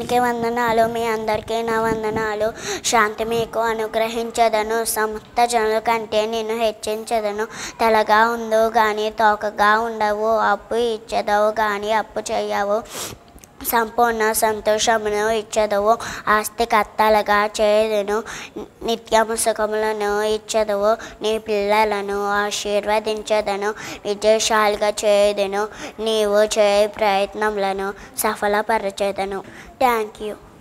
దేవునికి వందనాలు మీ అందరికీ నా వందనాలు శాంతి మీకు అనుగ్రహించదను సమస్త జనుల కంటే నిన్ను హెచ్చించదను తలగా ఉందో కానీ తోకగా ఉండవు అప్పు ఇచ్చదవు కానీ అప్పు చేయవు సంపూర్ణ సంతోషమును ఇచ్చదవు ఆస్తి కత్తలుగా చేయదును నిత్యము సుఖములను ఇచ్చదవు నీ పిల్లలను ఆశీర్వదించదను విజయశాలిగా చేయదును నీవు చేయ ప్రయత్నములను సఫలపరచదను థ్యాంక్ యూ